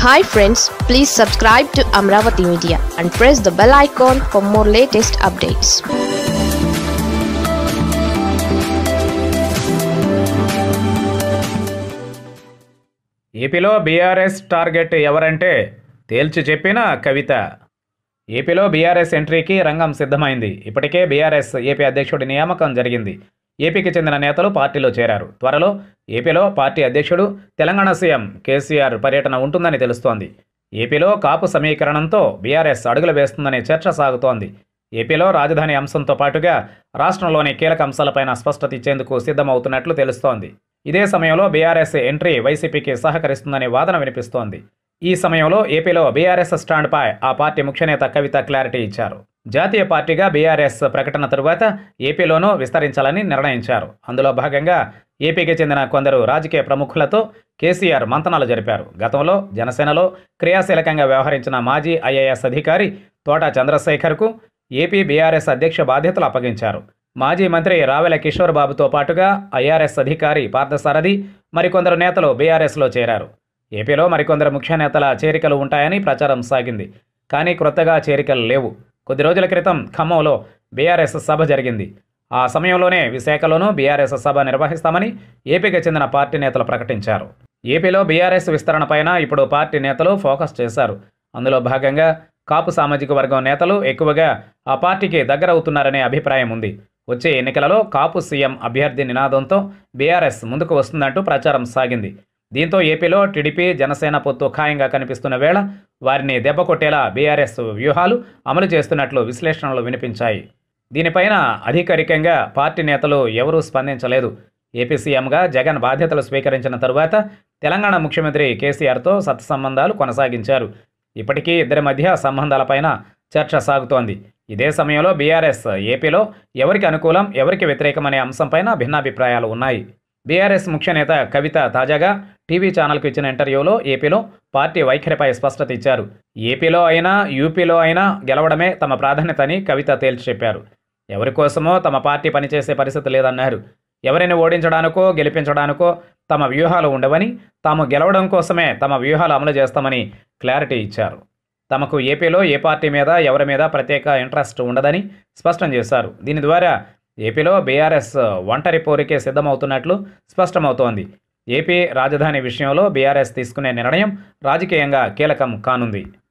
hi friends please subscribe to Amaravati media and press the bell icon for more latest updates ఏపీలో BRS target ఎవరంటే తేల్చి చెప్పిన కవిత ఏపీలో BRS ఎంట్రీకి రంగం సిద్ధమైంది ఇప్పటికే బీఆర్ఎస్ ఏపీ అధ్యక్షుడి నియామకం జరిగింది ఏపీకి చెందిన నేతలు పార్టీలో చేరారు త్వరలో ఏపీలో పార్టీ అధ్యక్షుడు తెలంగాణ సీఎం కేసీఆర్ పర్యటన ఉంటుందని తెలుస్తోంది ఏపీలో కాపు సమీకరణంతో బీఆర్ఎస్ అడుగులు వేస్తుందనే చర్చ సాగుతోంది ఏపీలో రాజధాని అంశంతో పాటుగా రాష్ట్రంలోని కీలక అంశాలపైన స్పష్టత ఇచ్చేందుకు సిద్ధమవుతున్నట్లు తెలుస్తోంది ఇదే సమయంలో బీఆర్ఎస్ ఎంట్రీ వైసీపీకి సహకరిస్తుందనే వాదన వినిపిస్తోంది ఈ సమయంలో ఏపీలో బీఆర్ఎస్ స్టాండ్పై ఆ పార్టీ ముఖ్య నేత కవిత క్లారిటీ ఇచ్చారు జాతీయ పార్టీగా బీఆర్ఎస్ ప్రకటన తరువాత ఏపీలోనూ విస్తరించాలని నిర్ణయించారు అందులో భాగంగా ఏపీకి చెందిన కొందరు రాజకీయ ప్రముఖులతో కేసీఆర్ మంతనాలు జరిపారు గతంలో జనసేనలో క్రియాశీలకంగా వ్యవహరించిన మాజీ ఐఏఎస్ అధికారి తోట చంద్రశేఖర్కు ఏపీ బీఆర్ఎస్ అధ్యక్ష బాధ్యతలు అప్పగించారు మాజీ మంత్రి రావెల కిషోర్ బాబుతో పాటుగా ఐఆర్ఎస్ అధికారి పార్థసారథి మరికొందరు నేతలు బీఆర్ఎస్లో చేరారు ఏపీలో మరికొందరు ముఖ్య నేతల చేరికలు ఉంటాయని ప్రచారం సాగింది కానీ క్రొత్తగా చేరికలు లేవు కొద్ది రోజుల క్రితం ఖమ్మంలో బీఆర్ఎస్ సభ జరిగింది ఆ సమయంలోనే విశాఖలోనూ బీఆర్ఎస్ సభ నిర్వహిస్తామని ఏపీకి చెందిన పార్టీ నేతలు ప్రకటించారు ఏపీలో బీఆర్ఎస్ విస్తరణపైన ఇప్పుడు పార్టీ నేతలు ఫోకస్ చేశారు అందులో భాగంగా కాపు సామాజిక వర్గం నేతలు ఎక్కువగా ఆ పార్టీకి దగ్గరవుతున్నారనే అభిప్రాయం ఉంది వచ్చే ఎన్నికలలో కాపు సీఎం అభ్యర్థి నినాదంతో బీఆర్ఎస్ ముందుకు వస్తుందంటూ ప్రచారం సాగింది దీంతో ఏపీలో టీడీపీ జనసేన పొత్తు ఖాయంగా కనిపిస్తున్న వేళ వారిని దెబ్బకొట్టేలా బీఆర్ఎస్ వ్యూహాలు అమలు చేస్తున్నట్లు విశ్లేషణలు వినిపించాయి దీనిపైన అధికారికంగా పార్టీ నేతలు ఎవరూ స్పందించలేదు ఏపీ సీఎంగా జగన్ బాధ్యతలు స్వీకరించిన తరువాత తెలంగాణ ముఖ్యమంత్రి కేసీఆర్తో సత్సంబంధాలు కొనసాగించారు ఇప్పటికీ ఇద్దరి మధ్య సంబంధాలపైన చర్చ సాగుతోంది ఇదే సమయంలో బీఆర్ఎస్ ఏపీలో ఎవరికి అనుకూలం ఎవరికి వ్యతిరేకం అనే అంశంపైన భిన్నాభిప్రాయాలు ఉన్నాయి బీఆర్ఎస్ ముఖ్య నేత కవిత తాజాగా టీవీ ఛానల్కు ఇచ్చిన ఇంటర్వ్యూలో ఏపీలో పార్టీ వైఖరిపై స్పష్టత ఇచ్చారు ఏపీలో అయినా యూపీలో అయినా గెలవడమే తమ ప్రాధాన్యత అని కవిత తేల్చి చెప్పారు ఎవరి కోసమో తమ పార్టీ పనిచేసే పరిస్థితి లేదన్నారు ఎవరిని ఓడించడానికో గెలిపించడానికో తమ వ్యూహాలు ఉండవని తాము గెలవడం కోసమే తమ వ్యూహాలు అమలు చేస్తామని క్లారిటీ ఇచ్చారు తమకు ఏపీలో ఏ పార్టీ మీద ఎవరి మీద ప్రత్యేక ఇంట్రెస్ట్ ఉండదని స్పష్టం చేశారు దీని ద్వారా ఏపీలో బీఆర్ఎస్ ఒంటరి పోరికే సిద్ధమవుతున్నట్లు స్పష్టమవుతోంది ఏపీ రాజధాని విషయంలో బీఆర్ఎస్ తీసుకునే నిర్ణయం రాజకీయంగా కీలకం కానుంది